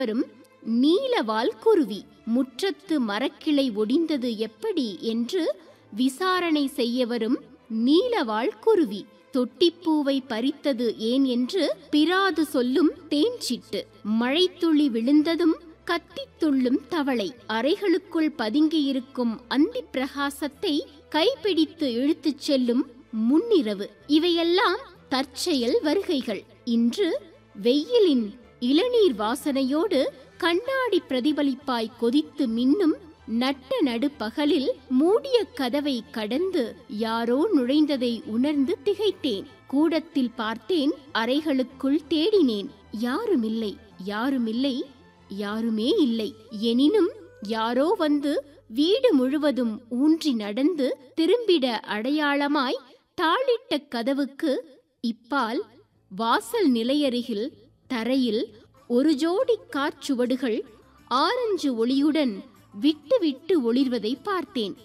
வரும் நீலவால் குருவி முற்றத்து மரக்கிளை ஒடிந்தது எப்படி என்று விசாரணை செய்ய வரும் நீலவால் குருவி தொட்டிப்பூவை பறித்தது ஏன் என்று பிராது சொல்லும் தேன்சிட்டு மழைத்துளி விழுந்ததும் கத்தித் துள்ளும் தவளை அறைகளுக்குள் பதுங்கியிருக்கும் அந்தி பிரகாசத்தை கைப்பிடித்து இழுத்துச் செல்லும் முன்னிரவு இவையெல்லாம் தற்செயல் வருகைகள் இன்று வெயிலின் இளநீர் வாசனையோடு கண்ணாடி பிரதிபலிப்பாய் கொதித்து மின்னும் நட்ட நடுப்பகலில் மூடிய கதவை கடந்து யாரோ நுழைந்ததை உணர்ந்து திகைத்தேன் கூடத்தில் பார்த்தேன் அறைகளுக்குள் தேடினேன் யாருமில்லை யாருமில்லை யாருமே இல்லை எனினும் யாரோ வந்து வீடு முழுவதும் ஊன்றி நடந்து திரும்பிட அடையாளமாய் தாளிட்ட கதவுக்கு இப்பால் வாசல் நிலையருகில் தரையில் ஒரு ஜோடி காற்சுவடுகள் ஆரஞ்சு ஒளியுடன் விட்டு விட்டு ஒளிர்வதை பார்த்தேன்